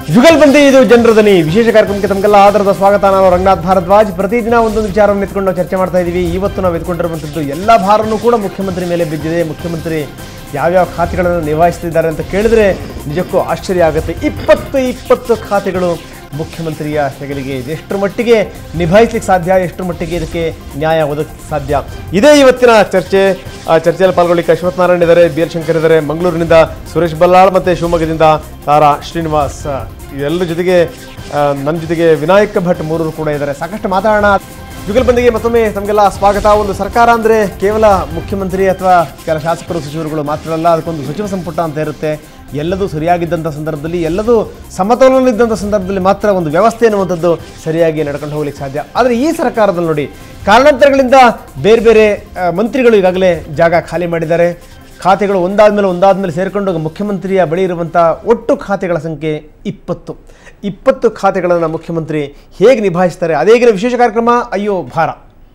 ಜುಗಲ್ಬಂದಿ ಇದು ಜನರ ದನಿ ವಿಶೇಷ ಕಾರ್ಯಕ್ರಮಕ್ಕೆ ತಮಗೆಲ್ಲ ಆಧಾರದ ಸ್ವಾಗತ ನಾನು ರಂಗನಾಥ್ ಭಾರದ್ವಾಜ್ ಪ್ರತಿದಿನ ಒಂದೊಂದು ವಿಚಾರವನ್ನು ಎತ್ಕೊಂಡು ನಾವು ಚರ್ಚೆ ಮಾಡ್ತಾ ಇದ್ದೀವಿ ಇವತ್ತು ನಾವು ಎತ್ಕೊಂಡಿರುವಂಥದ್ದು ಎಲ್ಲ ಭಾರನೂ ಕೂಡ ಮುಖ್ಯಮಂತ್ರಿ ಮೇಲೆ ಬಿದ್ದಿದೆ ಮುಖ್ಯಮಂತ್ರಿ ಯಾವ್ಯಾವ ಖಾತೆಗಳನ್ನು ನಿಭಾಯಿಸ್ತಿದ್ದಾರೆ ಅಂತ ಕೇಳಿದ್ರೆ ನಿಜಕ್ಕೂ ಆಶ್ಚರ್ಯ ಆಗುತ್ತೆ ಇಪ್ಪತ್ತು ಇಪ್ಪತ್ತು ಖಾತೆಗಳು ಮುಖ್ಯಮಂತ್ರಿಯ ಹೆಗಲಿಗೆ ಇದೆ ಎಷ್ಟರ ಮಟ್ಟಿಗೆ ನಿಭಾಯಿಸ್ಲಿಕ್ಕೆ ಸಾಧ್ಯ ಎಷ್ಟರ ಮಟ್ಟಿಗೆ ಇದಕ್ಕೆ ನ್ಯಾಯ ಒದಗಿಸಲಿಕ್ಕೆ ಸಾಧ್ಯ ಇದೇ ಇವತ್ತಿನ ಚರ್ಚೆ ಆ ಚರ್ಚೆಯಲ್ಲಿ ಪಾಲ್ಗೊಳ್ಳಿಕ್ಕೆ ಅಶ್ವಥ್ ನಾರಾಯಣ್ ಇದ್ದಾರೆ ಬಿ ಎಲ್ ಶಂಕರ್ ಇದ್ದಾರೆ ಮಂಗಳೂರಿನಿಂದ ಸುರೇಶ್ ಬಲ್ಲಾಳ್ ಮತ್ತು ಶಿವಮೊಗ್ಗದಿಂದ ತಾರಾ ಶ್ರೀನಿವಾಸ್ ಎಲ್ಲರ ಜೊತೆಗೆ ಆ, ನನ್ನ ಜೊತೆಗೆ ವಿನಾಯಕ ಭಟ್ ಮೂರರು ಕೂಡ ಇದ್ದಾರೆ ಸಾಕಷ್ಟು ಮಾತಾಡೋಣ ಜುಗಲ್ಬಂದಿಗೆ ಮತ್ತೊಮ್ಮೆ ತಮಗೆಲ್ಲ ಸ್ವಾಗತ ಒಂದು ಸರ್ಕಾರ ಅಂದರೆ ಕೇವಲ ಮುಖ್ಯಮಂತ್ರಿ ಅಥವಾ ಕೆಲ ಶಾಸಕರು ಸಚಿವರುಗಳು ಮಾತ್ರ ಅಲ್ಲ ಅದಕ್ಕೊಂದು ಸಚಿವ ಸಂಪುಟ ಅಂತ ಇರುತ್ತೆ ಎಲ್ಲದೂ ಸರಿಯಾಗಿದ್ದಂಥ ಸಂದರ್ಭದಲ್ಲಿ ಎಲ್ಲದೂ ಸಮತೋಲನಲ್ಲಿದ್ದಂಥ ಸಂದರ್ಭದಲ್ಲಿ ಮಾತ್ರ ಒಂದು ವ್ಯವಸ್ಥೆ ಅನ್ನುವಂಥದ್ದು ಸರಿಯಾಗಿ ನಡ್ಕೊಂಡು ಹೋಗ್ಲಿಕ್ಕೆ ಸಾಧ್ಯ ಆದರೆ ಈ ಸರ್ಕಾರದಲ್ಲಿ ನೋಡಿ ಕಾರಣಾಂತರಗಳಿಂದ ಬೇರೆ ಬೇರೆ ಆ, ಮಂತ್ರಿಗಳು ಈಗಾಗಲೇ ಜಾಗ ಖಾಲಿ ಮಾಡಿದ್ದಾರೆ ಖಾತೆಗಳು ಒಂದಾದ್ಮೇಲೆ ಒಂದಾದ್ಮೇಲೆ ಸೇರಿಕೊಂಡು ಮುಖ್ಯಮಂತ್ರಿಯ ಬಳಿ ಇರುವಂಥ ಒಟ್ಟು ಖಾತೆಗಳ ಸಂಖ್ಯೆ ಇಪ್ಪತ್ತು ಇಪ್ಪತ್ತು ಖಾತೆಗಳನ್ನು ಮುಖ್ಯಮಂತ್ರಿ ಹೇಗೆ ನಿಭಾಯಿಸ್ತಾರೆ ಅದೇಗಿನ ವಿಶೇಷ ಕಾರ್ಯಕ್ರಮ ಅಯ್ಯೋ ಭಾರ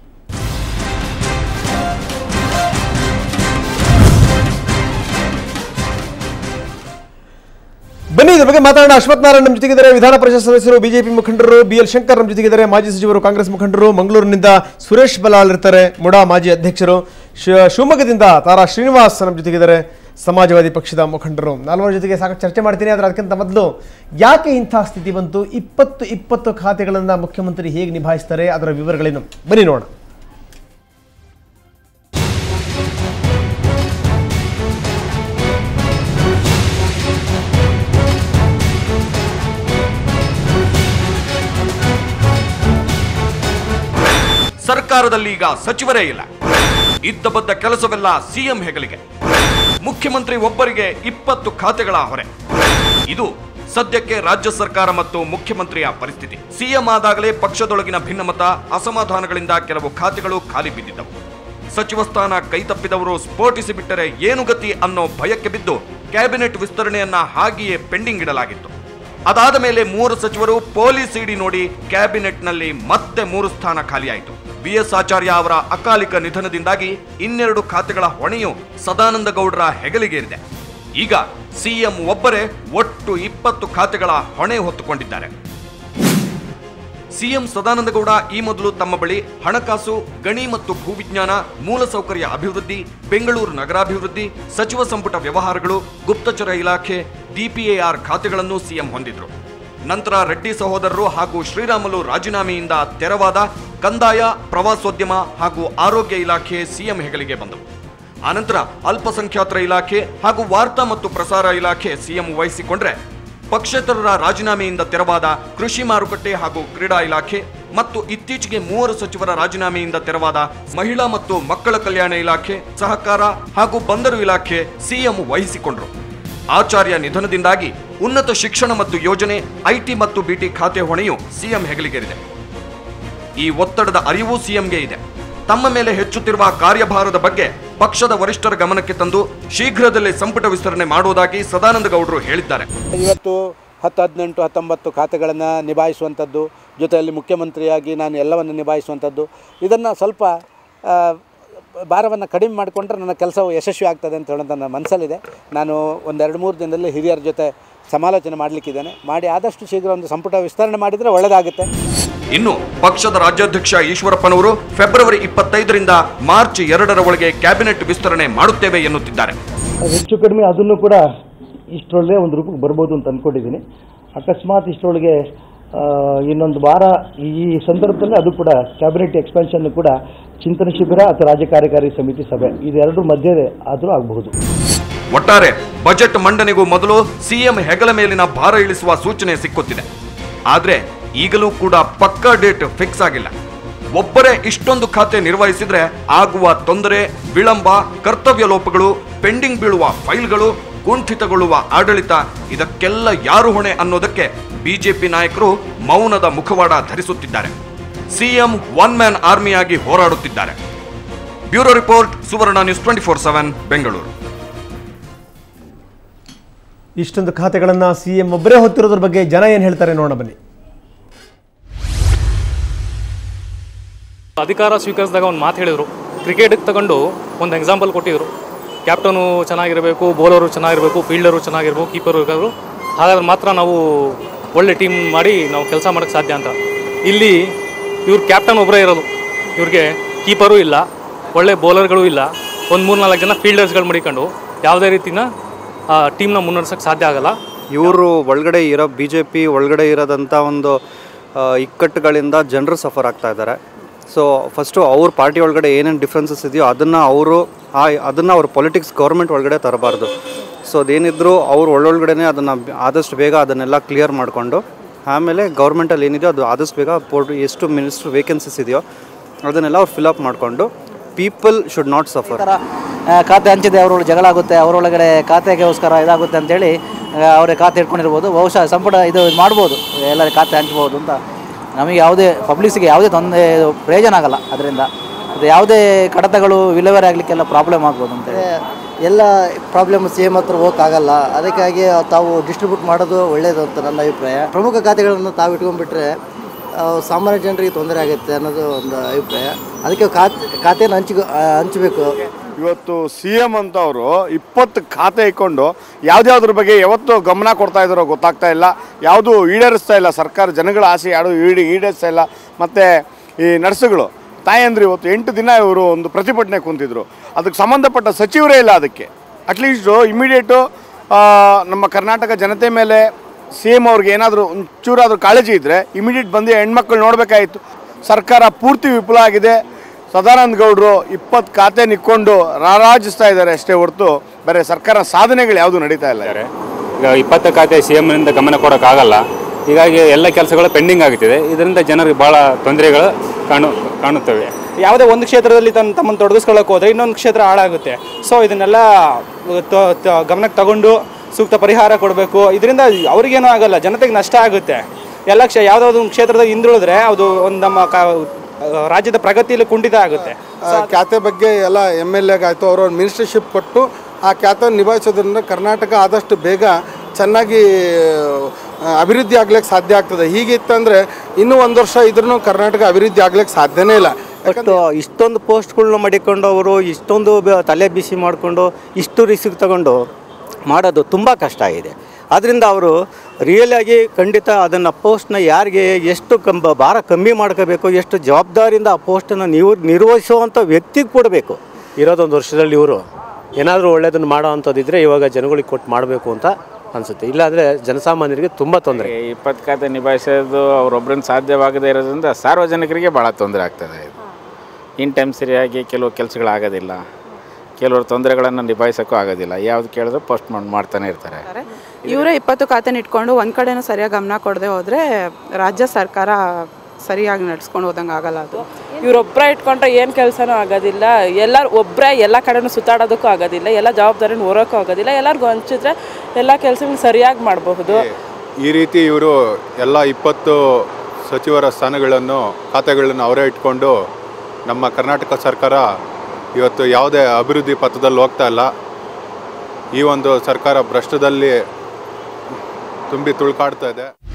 ಬನ್ನಿ ಇದ್ರ ಬಗ್ಗೆ ಮಾತಾಡೋಣ ಅಶ್ವಥ್ ನಾರಾಯಣ್ ನಮ್ಮ ಜೊತೆಗಿದ್ದಾರೆ ವಿಧಾನ ಪರಿಷತ್ ಸದಸ್ಯರು ಬಿಜೆಪಿ ಮುಖಂಡರು ಬಿ ಎಲ್ ಶಂಕರ್ ನಮ್ಮ ಜೊತೆಗಿದ್ದಾರೆ ಮಾಜಿ ಸಚಿವರು ಕಾಂಗ್ರೆಸ್ ಮುಖಂಡರು ಮಂಗಳೂರಿನಿಂದ ಸುರೇಶ್ ಬಲಾಲ್ ಇರ್ತಾರೆ ಮುಡಾ ಮಾಜಿ ಅಧ್ಯಕ್ಷರು ಶಿ- ಶಿವಮೊಗ್ಗದಿಂದ ತಾರಾ ಶ್ರೀನಿವಾಸ್ ನಮ್ಮ ಜೊತೆಗಿದ್ದಾರೆ ಸಮಾಜವಾದಿ ಪಕ್ಷದ ಮುಖಂಡರು ನಾಲ್ವರ ಜೊತೆಗೆ ಸಾಕಷ್ಟು ಚರ್ಚೆ ಮಾಡ್ತೀನಿ ಆದರೆ ಅದಕ್ಕಿಂತ ಮೊದಲು ಯಾಕೆ ಇಂಥ ಸ್ಥಿತಿ ಬಂತು ಇಪ್ಪತ್ತು ಇಪ್ಪತ್ತು ಖಾತೆಗಳನ್ನು ಮುಖ್ಯಮಂತ್ರಿ ಹೇಗೆ ನಿಭಾಯಿಸ್ತಾರೆ ಅದರ ವಿವರಗಳೇನು ಬನ್ನಿ ನೋಡೋಣ ಸರ್ಕಾರದಲ್ಲಿ ಈಗ ಸಚಿವರೇ ಇಲ್ಲ ಇದ್ದ ಬದ್ದ ಕೆಲಸವೆಲ್ಲ ಸಿಎಂ ಹೆಗಲಿಗೆ ಮುಖ್ಯಮಂತ್ರಿ ಒಬ್ಬರಿಗೆ ಇಪ್ಪತ್ತು ಖಾತೆಗಳ ಹೊರೆ ಇದು ಸದ್ಯಕ್ಕೆ ರಾಜ್ಯ ಸರ್ಕಾರ ಮತ್ತು ಮುಖ್ಯಮಂತ್ರಿಯ ಪರಿಸ್ಥಿತಿ ಸಿಎಂ ಆದಾಗಲೇ ಪಕ್ಷದೊಳಗಿನ ಭಿನ್ನಮತ ಅಸಮಾಧಾನಗಳಿಂದ ಕೆಲವು ಖಾತೆಗಳು ಖಾಲಿ ಬಿದ್ದಿದ್ದವು ಸಚಿವ ಸ್ಥಾನ ಕೈತಪ್ಪಿದವರು ಸ್ಫೋಟಿಸಿ ಬಿಟ್ಟರೆ ಏನು ಗತಿ ಅನ್ನೋ ಭಯಕ್ಕೆ ಬಿದ್ದು ಕ್ಯಾಬಿನೆಟ್ ವಿಸ್ತರಣೆಯನ್ನ ಹಾಗೆಯೇ ಪೆಂಡಿಂಗ್ ಇಡಲಾಗಿತ್ತು ಅದಾದ ಮೇಲೆ ಮೂರು ಸಚಿವರು ಪೊಲೀಸ್ ಇಡಿ ನೋಡಿ ಕ್ಯಾಬಿನೆಟ್ನಲ್ಲಿ ಮತ್ತೆ ಮೂರು ಸ್ಥಾನ ಖಾಲಿಯಾಯಿತು ಬಿ ಎಸ್ ಆಚಾರ್ಯ ಅವರ ಅಕಾಲಿಕ ನಿಧನದಿಂದಾಗಿ ಇನ್ನೆರಡು ಖಾತೆಗಳ ಹೊಣೆಯು ಸದಾನಂದ ಗೌಡರ ಹೆಗಲಿಗೇರಿದೆ ಈಗ ಸಿಎಂ ಒಬ್ಬರೇ ಒಟ್ಟು ಇಪ್ಪತ್ತು ಖಾತೆಗಳ ಹೊಣೆ ಹೊತ್ತುಕೊಂಡಿದ್ದಾರೆ ಸಿಎಂ ಸದಾನಂದಗೌಡ ಈ ಮೊದಲು ತಮ್ಮ ಬಳಿ ಹಣಕಾಸು ಗಣಿ ಮತ್ತು ಭೂವಿಜ್ಞಾನ ಮೂಲಸೌಕರ್ಯ ಅಭಿವೃದ್ಧಿ ಬೆಂಗಳೂರು ನಗರಾಭಿವೃದ್ಧಿ ಸಚಿವ ಸಂಪುಟ ವ್ಯವಹಾರಗಳು ಗುಪ್ತಚರ ಇಲಾಖೆ ಡಿಪಿಎಆರ್ ಖಾತೆಗಳನ್ನು ಸಿಎಂ ಹೊಂದಿದ್ರು ನಂತರ ರೆಡ್ಡಿ ಸಹೋದರರು ಹಾಗೂ ಶ್ರೀರಾಮುಲು ರಾಜೀನಾಮೆಯಿಂದ ತೆರವಾದ ಕಂದಾಯ ಪ್ರವಾಸೋದ್ಯಮ ಹಾಗೂ ಆರೋಗ್ಯ ಇಲಾಖೆ ಸಿಎಂ ಹೆಗಲಿಗೆ ಬಂದವು ಆನಂತರ ಅಲ್ಪಸಂಖ್ಯಾತರ ಇಲಾಖೆ ಹಾಗೂ ವಾರ್ತಾ ಮತ್ತು ಪ್ರಸಾರ ಇಲಾಖೆ ಸಿಎಂ ವಹಿಸಿಕೊಂಡ್ರೆ ಪಕ್ಷೇತರರ ರಾಜೀನಾಮೆಯಿಂದ ತೆರವಾದ ಕೃಷಿ ಮಾರುಕಟ್ಟೆ ಹಾಗೂ ಕ್ರೀಡಾ ಇಲಾಖೆ ಮತ್ತು ಇತ್ತೀಚೆಗೆ ಮೂವರು ಸಚಿವರ ರಾಜೀನಾಮೆಯಿಂದ ತೆರವಾದ ಮಹಿಳಾ ಮತ್ತು ಮಕ್ಕಳ ಕಲ್ಯಾಣ ಇಲಾಖೆ ಸಹಕಾರ ಹಾಗೂ ಬಂದರು ಇಲಾಖೆ ಸಿಎಂ ವಹಿಸಿಕೊಂಡರು ಆಚಾರ್ಯ ನಿಧನದಿಂದಾಗಿ ಉನ್ನತ ಶಿಕ್ಷಣ ಮತ್ತು ಯೋಜನೆ ಐಟಿ ಮತ್ತು ಬಿಟಿ ಖಾತೆ ಹೊಣೆಯು ಸಿಎಂ ಹೆಗಲಿಗೇರಿದೆ ಈ ಒತ್ತಡದ ಅರಿವು ಸಿಎಂಗೆ ಇದೆ ತಮ್ಮ ಮೇಲೆ ಹೆಚ್ಚುತ್ತಿರುವ ಕಾರ್ಯಭಾರದ ಬಗ್ಗೆ ಪಕ್ಷದ ವರಿಷ್ಠರ ಗಮನಕ್ಕೆ ತಂದು ಶೀಘ್ರದಲ್ಲೇ ಸಂಪುಟ ವಿಸ್ತರಣೆ ಮಾಡುವುದಾಗಿ ಸದಾನಂದ ಗೌಡರು ಹೇಳಿದ್ದಾರೆ ಇವತ್ತು ಹತ್ತು ಹದಿನೆಂಟು ಹತ್ತೊಂಬತ್ತು ಖಾತೆಗಳನ್ನು ನಿಭಾಯಿಸುವಂಥದ್ದು ಜೊತೆಯಲ್ಲಿ ಮುಖ್ಯಮಂತ್ರಿಯಾಗಿ ನಾನು ಎಲ್ಲವನ್ನು ನಿಭಾಯಿಸುವಂಥದ್ದು ಇದನ್ನು ಸ್ವಲ್ಪ ಭಾರವನ್ನು ಕಡಿಮೆ ಮಾಡಿಕೊಂಡ್ರೆ ನನ್ನ ಕೆಲಸವು ಯಶಸ್ವಿ ಆಗ್ತದೆ ಅಂತ ಹೇಳೋದು ನನ್ನ ಮನಸ್ಸಲ್ಲಿದೆ ನಾನು ಒಂದೆರಡು ಮೂರು ದಿನದಲ್ಲಿ ಹಿರಿಯರ ಜೊತೆ ಸಮಾಲೋಚನೆ ಮಾಡಲಿಕ್ಕಿದ್ದೇನೆ ಮಾಡಿ ಆದಷ್ಟು ಶೀಘ್ರ ಒಂದು ಸಂಪುಟ ವಿಸ್ತರಣೆ ಮಾಡಿದರೆ ಒಳ್ಳೆಯದಾಗುತ್ತೆ ಇನ್ನು ಪಕ್ಷದ ರಾಜ್ಯಾಧ್ಯಕ್ಷ ಈಶ್ವರಪ್ಪನವರು ಫೆಬ್ರವರಿ ಇಪ್ಪತ್ತೈದರಿಂದ ಮಾರ್ಚ್ ಎರಡರ ಒಳಗೆ ಕ್ಯಾಬಿನೆಟ್ ವಿಸ್ತರಣೆ ಮಾಡುತ್ತೇವೆ ಎನ್ನುತ್ತಿದ್ದಾರೆ ಹೆಚ್ಚು ಕಡಿಮೆ ಅದನ್ನು ಕೂಡ ಇಷ್ಟರೊಳಗೆ ಒಂದು ರೂಪಕ್ಕೆ ಬರ್ಬೋದು ಅಂತ ಅಂದ್ಕೊಂಡಿದ್ದೀನಿ ಅಕಸ್ಮಾತ್ ಇಷ್ಟರೊಳಗೆ ಆ, ಇನ್ನೊಂದು ವಾರ ಈ ಸಂದರ್ಭದಲ್ಲಿ ಅದು ಕೂಡ ಕ್ಯಾಬಿನೆಟ್ ಎಕ್ಸ್ಪಾನ್ಷನ್ ಕೂಡ ಚಿಂತನ ಶಿಬಿರ ಅಥವಾ ರಾಜ್ಯ ಕಾರ್ಯಕಾರಿ ಸಮಿತಿ ಸಭೆ ಇದೆರಡರ ಮಧ್ಯೆ ಆದರೂ ಆಗಬಹುದು ಒಟ್ಟಾರೆ ಬಜೆಟ್ ಮಂಡನೆಗೂ ಮೊದಲು ಸಿಎಂ ಹೆಗಲ ಮೇಲಿನ ಭಾರ ಇಳಿಸುವ ಸೂಚನೆ ಸಿಕ್ಕುತ್ತಿದೆ ಆದ್ರೆ ಈಗಲೂ ಕೂಡ ಪಕ್ಕಾ ಡೇಟ್ ಫಿಕ್ಸ್ ಆಗಿಲ್ಲ ಒಬ್ಬರೇ ಇಷ್ಟೊಂದು ಖಾತೆ ನಿರ್ವಹಿಸಿದ್ರೆ ಆಗುವ ತೊಂದರೆ ವಿಳಂಬ ಕರ್ತವ್ಯ ಲೋಪಗಳು ಪೆಂಡಿಂಗ್ ಬೀಳುವ ಫೈಲ್ಗಳು ಕುಂಠಿತಗೊಳ್ಳುವ ಆಡಳಿತ ಇದಕ್ಕೆಲ್ಲ ಯಾರು ಹೊಣೆ ಅನ್ನೋದಕ್ಕೆ ಬಿಜೆಪಿ ನಾಯಕರು ಮೌನದ ಮುಖವಾಡ ಧರಿಸುತ್ತಿದ್ದಾರೆ ಸಿಎಂ ಒನ್ ಮ್ಯಾನ್ ಆರ್ಮಿಯಾಗಿ ಹೋರಾಡುತ್ತಿದ್ದಾರೆ bureau report Suvarna news twenty four seven Bengaluru ಇಷ್ಟೊಂದು ಖಾತೆಗಳನ್ನು ಸಿ ಎಂ ಒಬ್ಬರೇ ಹೊತ್ತಿರೋದ್ರ ಬಗ್ಗೆ ಜನ ಏನು ಹೇಳ್ತಾರೆ ನೋಡೋಣ ಬನ್ನಿ ಅಧಿಕಾರ ಸ್ವೀಕರಿಸಿದಾಗ ಒಂದು ಮಾತು ಹೇಳಿದರು ಕ್ರಿಕೆಟಿಗೆ ತಗೊಂಡು ಒಂದು ಎಕ್ಸಾಂಪಲ್ ಕೊಟ್ಟಿದ್ರು ಕ್ಯಾಪ್ಟನು ಚೆನ್ನಾಗಿರಬೇಕು ಬೌಲರು ಚೆನ್ನಾಗಿರಬೇಕು ಫೀಲ್ಡರು ಚೆನ್ನಾಗಿರ್ಬೇಕು ಕೀಪರು ಇರಬೇಕು ಹಾಗಾದ್ರೆ ಮಾತ್ರ ನಾವು ಒಳ್ಳೆ ಟೀಮ್ ಮಾಡಿ ನಾವು ಕೆಲಸ ಮಾಡೋಕ್ಕೆ ಸಾಧ್ಯ ಅಂತ ಇಲ್ಲಿ ಇವ್ರ ಕ್ಯಾಪ್ಟನ್ ಒಬ್ಬರೇ ಇರೋದು ಇವ್ರಿಗೆ ಕೀಪರು ಇಲ್ಲ ಒಳ್ಳೆ ಬೌಲರ್ಗಳು ಇಲ್ಲ ಒಂದು ಮೂರು ನಾಲ್ಕು ಜನ ಫೀಲ್ಡರ್ಸ್ಗಳು ಮಡಿಕೊಂಡು ಯಾವುದೇ ರೀತಿನ ಟೀಮ್ನ ಮುನ್ನಡೆಸೋಕ್ಕೆ ಸಾಧ್ಯ ಆಗಲ್ಲ ಇವರು ಒಳಗಡೆ ಇರೋ ಬಿ ಜೆ ಪಿ ಒಳಗಡೆ ಇರೋದಂಥ ಒಂದು ಆ, ಇಕ್ಕಟ್ಟುಗಳಿಂದ ಜನರು ಸಫರ್ ಆಗ್ತಾ ಇದ್ದಾರೆ ಸೊ ಫಸ್ಟು ಅವ್ರ ಪಾರ್ಟಿ ಒಳಗಡೆ ಏನೇನು ಡಿಫ್ರೆನ್ಸಸ್ ಇದೆಯೋ ಅದನ್ನು ಅವರು ಆ ಅದನ್ನು ಅವ್ರ ಪೊಲಿಟಿಕ್ಸ್ ಗೌರ್ಮೆಂಟ್ ಒಳಗಡೆ ತರಬಾರ್ದು ಸೊ ಅದೇನಿದ್ರು ಅವ್ರು ಒಳ್ಳೊಳಗಡೆ ಅದನ್ನು ಆದಷ್ಟು ಬೇಗ ಅದನ್ನೆಲ್ಲ ಕ್ಲಿಯರ್ ಮಾಡಿಕೊಂಡು ಆಮೇಲೆ ಗೌರ್ಮೆಂಟಲ್ಲಿ ಏನಿದೆಯೋ ಅದು ಆದಷ್ಟು ಬೇಗ ಪೋರ್ಟ್ ಎಷ್ಟು ಮಿನಿಸ್ಟ್ರ್ ವೇಕೆನ್ಸೀಸ್ ಇದೆಯೋ ಅದನ್ನೆಲ್ಲ ಅವ್ರು ಫಿಲಪ್ ಮಾಡಿಕೊಂಡು ಪೀಪಲ್ ಶುಡ್ ನಾಟ್ ಸಫರ್ ಥರ ಆ, ಖಾತೆ ಹಂಚಿದೆ ಅವರೊಳಗೆ ಜಗಳ ಆಗುತ್ತೆ ಅವರೊಳಗಡೆ ಖಾತೆಗೋಸ್ಕರ ಇದಾಗುತ್ತೆ ಅಂತೇಳಿ ಅವರೇ ಖಾತೆ ಇಟ್ಕೊಂಡಿರ್ಬೋದು ಬಹುಶಃ ಸಂಪುಟ ಇದು ಮಾಡ್ಬೋದು ಎಲ್ಲರ ಖಾತೆ ಹಂಚ್ಬೋದು ಅಂತ ನಮಗೆ ಯಾವುದೇ ಪಬ್ಲಿಕ್ಸಿಗೆ ಯಾವುದೇ ತೊಂದರೆ ಪ್ರಯೋಜನ ಆಗಲ್ಲ ಅದರಿಂದ ಅದು ಯಾವುದೇ ಕಡತಗಳು ವಿಲೇವಾರಿ ಆಗಲಿಕ್ಕೆಲ್ಲ ಪ್ರಾಬ್ಲಮ್ ಆಗ್ಬೋದು ಅಂತೇಳಿ ಎಲ್ಲ ಪ್ರಾಬ್ಲಮ್ ಸೇಮ್ ಹತ್ರ ಹೋಗೋಕ್ಕಾಗಲ್ಲ ಅದಕ್ಕಾಗಿ ತಾವು ಡಿಸ್ಟ್ರಿಬ್ಯೂಟ್ ಮಾಡೋದು ಒಳ್ಳೆಯದು ಅಂತ ನನ್ನ ಅಭಿಪ್ರಾಯ ಪ್ರಮುಖ ಖಾತೆಗಳನ್ನು ತಾವು ಇಟ್ಕೊಂಡ್ಬಿಟ್ರೆ ಆ, ಸಾಮಾನ್ಯ ಜನರಿಗೆ ತೊಂದರೆ ಆಗುತ್ತೆ ಅನ್ನೋದು ಒಂದು ಅಭಿಪ್ರಾಯ ಅದಕ್ಕೆ ಖಾತೆ ಖಾತೆಯನ್ನು ಹಂಚಿ ಹಂಚಬೇಕು ಇವತ್ತು ಸಿ ಎಮ್ ಅಂತವರು ಇಪ್ಪತ್ತು ಖಾತೆ ಇಟ್ಕೊಂಡು ಯಾವ್ದ್ಯಾವ್ದ್ರ ಬಗ್ಗೆ ಯಾವತ್ತೂ ಗಮನ ಕೊಡ್ತಾ ಇದ್ದಾರೋ ಗೊತ್ತಾಗ್ತಾ ಇಲ್ಲ ಯಾವುದು ಈಡೇರಿಸ್ತಾ ಇಲ್ಲ ಸರ್ಕಾರ ಜನಗಳ ಆಸೆ ಯಾವುದು ಈಡಿ ಈಡೇರಿಸ್ತಾ ಇಲ್ಲ ಮತ್ತು ಈ ನರ್ಸುಗಳು ತಾಯಂದ್ರು ಇವತ್ತು ಎಂಟು ದಿನ ಇವರು ಒಂದು ಪ್ರತಿಭಟನೆ ಕುಂತಿದ್ರು ಅದಕ್ಕೆ ಸಂಬಂಧಪಟ್ಟ ಸಚಿವರೇ ಇಲ್ಲ ಅದಕ್ಕೆ ಅಟ್ಲೀಸ್ಟು ಇಮಿಡಿಯೇಟು ನಮ್ಮ ಕರ್ನಾಟಕ ಜನತೆ ಮೇಲೆ ಸಿ ಎಮ್ ಅವ್ರಿಗೆ ಏನಾದರೂ ಒಂಚೂರಾದರೂ ಕಾಳಜಿ ಇದ್ದರೆ ಇಮಿಡಿಯೇಟ್ ಬಂದು ಹೆಣ್ಮಕ್ಳು ನೋಡಬೇಕಾಯಿತು ಸರ್ಕಾರ ಪೂರ್ತಿ ವಿಫಲ ಆಗಿದೆ ಸದಾನಂದ ಗೌಡರು ಇಪ್ಪತ್ತು ಖಾತೆ ನಿಕ್ಕೊಂಡು ರಾರಾಜಿಸ್ತಾ ಇದ್ದಾರೆ ಅಷ್ಟೇ ಹೊರತು ಬೇರೆ ಸರ್ಕಾರ ಸಾಧನೆಗಳು ಯಾವುದು ನಡೀತಾ ಇಲ್ಲ ಈಗ ಇಪ್ಪತ್ತು ಖಾತೆ ಸಿ ಎಮ್ನಿಂದ ಗಮನ ಕೊಡೋಕ್ಕಾಗಲ್ಲ ಹೀಗಾಗಿ ಎಲ್ಲ ಕೆಲಸಗಳು ಪೆಂಡಿಂಗ್ ಆಗುತ್ತಿದೆ ಇದರಿಂದ ಜನರಿಗೆ ಭಾಳ ತೊಂದರೆಗಳು ಕಾಣು ಕಾಣುತ್ತವೆ ಯಾವುದೇ ಒಂದು ಕ್ಷೇತ್ರದಲ್ಲಿ ತನ್ನ ತಮ್ಮನ್ನು ತೊಡಗಿಸ್ಕೊಳ್ಳೋಕೆ ಹೋದರೆ ಇನ್ನೊಂದು ಕ್ಷೇತ್ರ ಹಾಳಾಗುತ್ತೆ ಸೊ ಇದನ್ನೆಲ್ಲ ತ- ತ- ಗಮನಕ್ಕೆ ತಗೊಂಡು ಸೂಕ್ತ ಪರಿಹಾರ ಕೊಡಬೇಕು ಇದರಿಂದ ಅವ್ರಿಗೇನೂ ಆಗಲ್ಲ ಜನತೆಗೆ ನಷ್ಟ ಆಗುತ್ತೆ ಎಲ್ಲ ಕ್ಷೇ ಯಾವುದಾದ್ರು ಒಂದು ಕ್ಷೇತ್ರದಾಗ ಹಿಂದುಳಿದ್ರೆ ಅದು ಒಂದು ನಮ್ಮ ಕ ರಾಜ್ಯದ ಪ್ರಗತಿಯಲ್ಲಿ ಕುಂಠಿತ ಆಗುತ್ತೆ ಖಾತೆ ಬಗ್ಗೆ ಎಲ್ಲ ಎಮ್ ಎಲ್ ಎಗಾಯಿತು ಅವ್ರವ್ರ ಮಿನಿಸ್ಟರ್ಶಿಪ್ ಕೊಟ್ಟು ಆ ಖಾತೆ ನಿಭಾಯಿಸೋದ್ರಿಂದ ಕರ್ನಾಟಕ ಆದಷ್ಟು ಬೇಗ ಚೆನ್ನಾಗಿ ಆ, ಅಭಿವೃದ್ಧಿ ಆಗ್ಲಿಕ್ಕೆ ಸಾಧ್ಯ ಆಗ್ತದೆ ಹೀಗಿತ್ತಂದರೆ ಇನ್ನೂ ಒಂದು ವರ್ಷ ಇದ್ರೂ ಕರ್ನಾಟಕ ಅಭಿವೃದ್ಧಿ ಆಗ್ಲಿಕ್ಕೆ ಸಾಧ್ಯನೇ ಇಲ್ಲ ಬಟ್ ಇಷ್ಟೊಂದು ಪೋಸ್ಟ್ಗಳನ್ನ ಮಾಡಿಕೊಂಡು ಅವರು ಇಷ್ಟೊಂದು ಬ- ತಲೆ ಬಿಸಿ ಮಾಡಿಕೊಂಡು ಇಷ್ಟು ರಿಸ್ಕ್ ತಗೊಂಡು ಮಾಡೋದು ತುಂಬ ಕಷ್ಟ ಆಗಿದೆ ಆದ್ದರಿಂದ ಅವರು ರಿಯಲ್ ಆಗಿ ಖಂಡಿತ ಅದನ್ನು ಪೋಸ್ಟ್ನ ಯಾರಿಗೆ ಎಷ್ಟು ಕಂಬ ಭಾರ ಕಮ್ಮಿ ಮಾಡ್ಕೋಬೇಕು ಎಷ್ಟು ಜವಾಬ್ದಾರಿಯಿಂದ ಆ ಪೋಸ್ಟನ್ನು ನೀವು ನಿರ್ವಹಿಸುವಂಥ ವ್ಯಕ್ತಿಗೆ ಕೊಡಬೇಕು ಇರೋದೊಂದು ವರ್ಷದಲ್ಲಿ ಇವರು ಏನಾದರೂ ಒಳ್ಳೇದನ್ನು ಮಾಡೋ ಅಂಥದ್ದಿದ್ರೆ ಇವಾಗ ಜನಗಳಿಗೆ ಕೊಟ್ಟು ಮಾಡಬೇಕು ಅಂತ ಅನಿಸುತ್ತೆ ಇಲ್ಲಾಂದರೆ ಜನಸಾಮಾನ್ಯರಿಗೆ ತುಂಬ ತೊಂದರೆ ಇಪ್ಪತ್ತು ಖಾತೆ ನಿಭಾಯಿಸೋದು ಅವರೊಬ್ಬರನ್ನ ಸಾಧ್ಯವಾಗದೇ ಇರೋದ್ರಿಂದ ಸಾರ್ವಜನಿಕರಿಗೆ ಭಾಳ ತೊಂದರೆ ಆಗ್ತದೆ ಇದು ಇನ್ ಟೈಮ್ ಸರಿಯಾಗಿ ಕೆಲವು ಕೆಲಸಗಳಾಗೋದಿಲ್ಲ ಕೆಲವರು ತೊಂದರೆಗಳನ್ನು ನಿಭಾಯಿಸೋಕ್ಕೂ ಆಗೋದಿಲ್ಲ ಯಾವ್ದು ಕೇಳಿದ್ರು ಪೋಸ್ಟ್ ಮಾಡ್ತಾನೆ ಇರ್ತಾರೆ ಇವರೇ ಇಪ್ಪತ್ತು ಖಾತೆನ ಇಟ್ಕೊಂಡು ಒಂದು ಕಡೆನೂ ಸರಿಯಾಗಿ ಗಮನ ಕೊಡದೆ ಹೋದರೆ ರಾಜ್ಯ ಸರ್ಕಾರ ಸರಿಯಾಗಿ ನಡ್ಸ್ಕೊಂಡು ಹೋದಂಗೆ ಆಗಲ್ಲ ಅದು ಇವ್ರೊಬ್ಬರ ಇಟ್ಕೊಂಡ್ರೆ ಏನು ಕೆಲಸನೂ ಆಗೋದಿಲ್ಲ ಎಲ್ಲರೂ ಒಬ್ಬರೇ ಎಲ್ಲ ಕಡೆನೂ ಸುತ್ತಾಡೋದಕ್ಕೂ ಆಗೋದಿಲ್ಲ ಎಲ್ಲ ಜವಾಬ್ದಾರಿನ ಹೊರೋಕ್ಕೂ ಆಗೋದಿಲ್ಲ ಎಲ್ಲರಿಗೂ ಹಂಚಿದ್ರೆ ಎಲ್ಲ ಕೆಲಸಗಳು ಸರಿಯಾಗಿ ಮಾಡಬಹುದು ಈ ರೀತಿ ಇವರು ಎಲ್ಲ ಇಪ್ಪತ್ತು ಸಚಿವರ ಸ್ಥಾನಗಳನ್ನು ಖಾತೆಗಳನ್ನು ಅವರೇ ಇಟ್ಕೊಂಡು ನಮ್ಮ ಕರ್ನಾಟಕ ಸರ್ಕಾರ ಇವತ್ತು ಯಾವುದೇ ಅಭಿವೃದ್ಧಿ ಪಥದಲ್ಲಿ ಹೋಗ್ತಾ ಇಲ್ಲ ಈ ಒಂದು ಸರ್ಕಾರ ಭ್ರಷ್ಟದಲ್ಲಿ ತುಂಬಿ ತುಳ್ಕಾಡ್ತಾ ಇದೆ